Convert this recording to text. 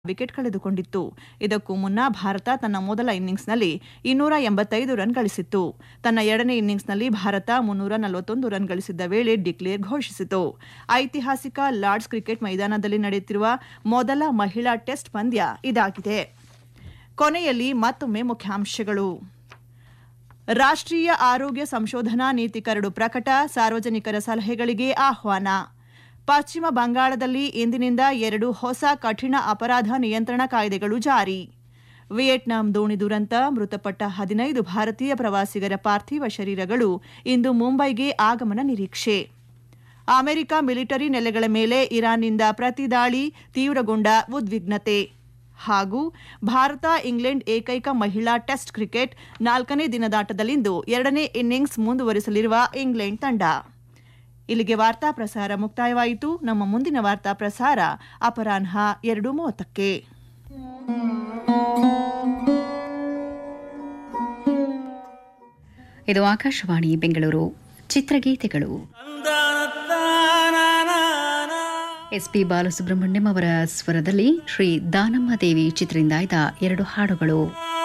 wicket ಕಳೆದುಕೊಂಡಿತ್ತು ಇದಕ್ಕೂ ಮುನ್ನ ಭಾರತ ತನ್ನ ಮೊದಲ ಇನ್ನಿಂಗ್ಸ್ನಲ್ಲಿ ಇನ್ನೂರ ಎಂಬತ್ತೈದು ರನ್ ಗಳಿಸಿತ್ತು ತನ್ನ ಎರಡನೇ ಇನ್ನಿಂಗ್ಸ್ನಲ್ಲಿ ಭಾರತ ಮುನ್ನೂರ ನಲವತ್ತೊಂದು ರನ್ ಗಳಿಸಿದ್ದ ವೇಳೆ ಡಿಕ್ಲೇರ್ ಘೋಷಿಸಿತು ಐತಿಹಾಸಿಕ ಲಾರ್ಡ್ಸ್ ಕ್ರಿಕೆಟ್ ಮೈದಾನದಲ್ಲಿ ನಡೆಯುತ್ತಿರುವ ಮೊದಲ ಮಹಿಳಾ ಟೆಸ್ಟ್ ಪಂದ್ಯ ಇದಾಗಿದೆ ಕೊನೆಯಲ್ಲಿ ಮತ್ತೊಮ್ಮೆ ಮುಖ್ಯಾಂಶಗಳು ರಾಷ್ಟ್ರೀಯ ಆರೋಗ್ಯ ಸಂಶೋಧನಾ ನೀತಿ ಕರಡು ಪ್ರಕಟ ಸಾರ್ವಜನಿಕರ ಸಲಹೆಗಳಿಗೆ ಆಹ್ವಾನ ಪಶ್ಚಿಮ ಬಂಗಾಳದಲ್ಲಿ ಇಂದಿನಿಂದ ಎರಡು ಹೊಸ ಕಠಿಣ ಅಪರಾಧ ನಿಯಂತ್ರಣ ಕಾಯ್ದೆಗಳು ಜಾರಿ ವಿಯೆಟ್ನಾಂ ದೋಣಿ ದುರಂತ ಮೃತಪಟ್ಟ ಹದಿನೈದು ಭಾರತೀಯ ಪ್ರವಾಸಿಗರ ಪಾರ್ಥಿವ ಶರೀರಗಳು ಇಂದು ಮುಂಬೈಗೆ ಆಗಮನ ನಿರೀಕ್ಷೆ ಅಮೆರಿಕ ಮಿಲಿಟರಿ ನೆಲೆಗಳ ಮೇಲೆ ಇರಾನ್ನಿಂದ ಪ್ರತಿದಾಳಿ ತೀವ್ರಗೊಂಡ ಉದ್ವಿಗ್ನತೆ ಹಾಗೂ ಭಾರತ ಇಂಗ್ಲೆಂಡ್ ಏಕೈಕ ಮಹಿಳಾ ಟೆಸ್ಟ್ ಕ್ರಿಕೆಟ್ ನಾಲ್ಕನೇ ದಿನದಾಟದಲ್ಲಿಂದು ಎರಡನೇ ಇನ್ನಿಂಗ್ಸ್ ಮುಂದುವರಿಸಲಿರುವ ಇಂಗ್ಲೆಂಡ್ ತಂಡ ಇಲ್ಲಿಗೆ ವಾರ್ತಾ ಪ್ರಸಾರ ಮುಕ್ತಾಯವಾಯಿತು ನಮ್ಮ ಮುಂದಿನ ವಾರ್ತಾ ಪ್ರಸಾರ ಅಪರಾಹ್ನ ಎರಡು ಮೂವತ್ತಕ್ಕೆ ಇದು ಆಕಾಶವಾಣಿ ಬೆಂಗಳೂರು ಚಿತ್ರಗೀತೆಗಳು ಎಸ್ಪಿ ಬಾಲಸುಬ್ರಹ್ಮಣ್ಯಂ ಅವರ ಸ್ವರದಲ್ಲಿ ಶ್ರೀ ದಾನಮ್ಮ ದೇವಿ ಚಿತ್ರದಿಂದ ಆಯ್ದ ಎರಡು ಹಾಡುಗಳು